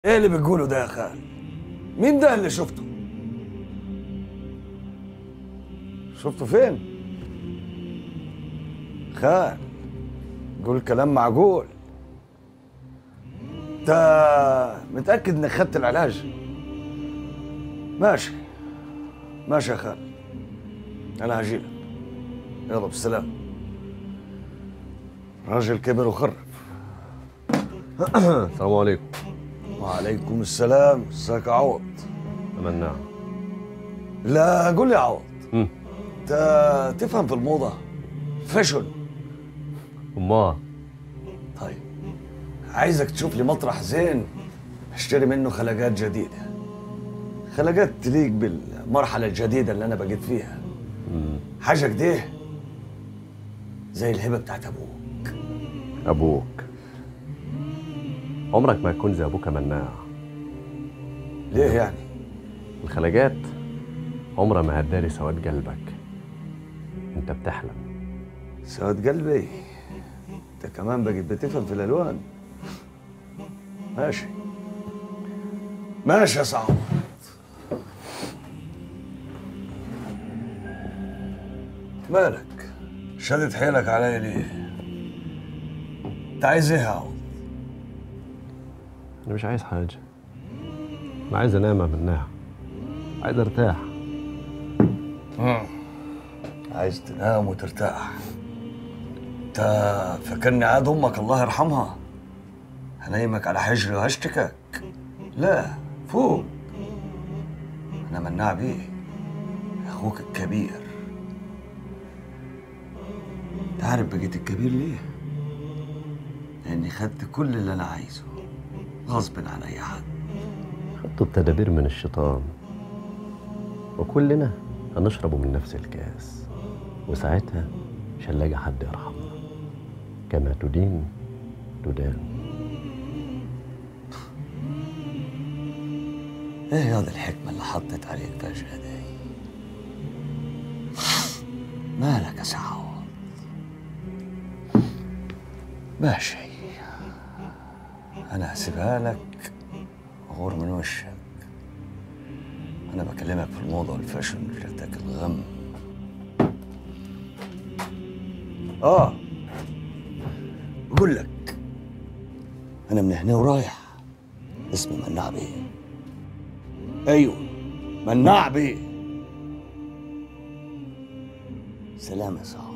ايه اللي بتقوله ده يا خال مين ده اللي شفته شفته فين خال قول كلام معقول انت متاكد انك خدت العلاج ماشي ماشي يا خال انا هجيلك يلا بالسلامه راجل كبر وخرف السلام عليكم وعليكم السلام ازيك يا عوض أمناع لا قول لي يا عوض مم. انت تفهم في الموضه فاشن أمال طيب عايزك تشوف لي مطرح زين اشتري منه خلقات جديده خلقات تليق بالمرحله الجديده اللي انا بقيت فيها حاجه كده زي الهبه بتاعت ابوك أبوك عمرك ما تكون زي أبوك مناع ليه يعني الخلاجات عمرها ما هتداري سواد قلبك أنت بتحلم سواد قلبي انت كمان بقيت بتفهم في الالوان ماشي ماشي يا صاحبي مالك شدت حيلك عليا ليه انت عايز ايه يا عوض أنا مش عايز حاجة أنا عايز أنام يا مناع عايز أرتاح عايز تنام وترتاح انت فاكرني عاد امك الله يرحمها هنيمك على حجري وهشتكك لا فوق انا مناع بيه اخوك الكبير انت عارف بقيت الكبير ليه لاني خدت كل اللي انا عايزه غصب عن اي حد خدتوا التدابير من الشيطان وكلنا هنشربوا من نفس الكاس وساعتها مش هنلاقي حد يرحمنا كما تدين تدان ايه هذا الحكمة اللي حطت عليك فجأة دي؟ مالك يا سعود؟ ماشي أنا هسيبها لك غور من وشك أنا بكلمك في الموضة والفاشن جاتك الغم آه بقول لك أنا من هنا ورايح اسمي مناع بيه ايوه مناع بيه سلام يا صاحبي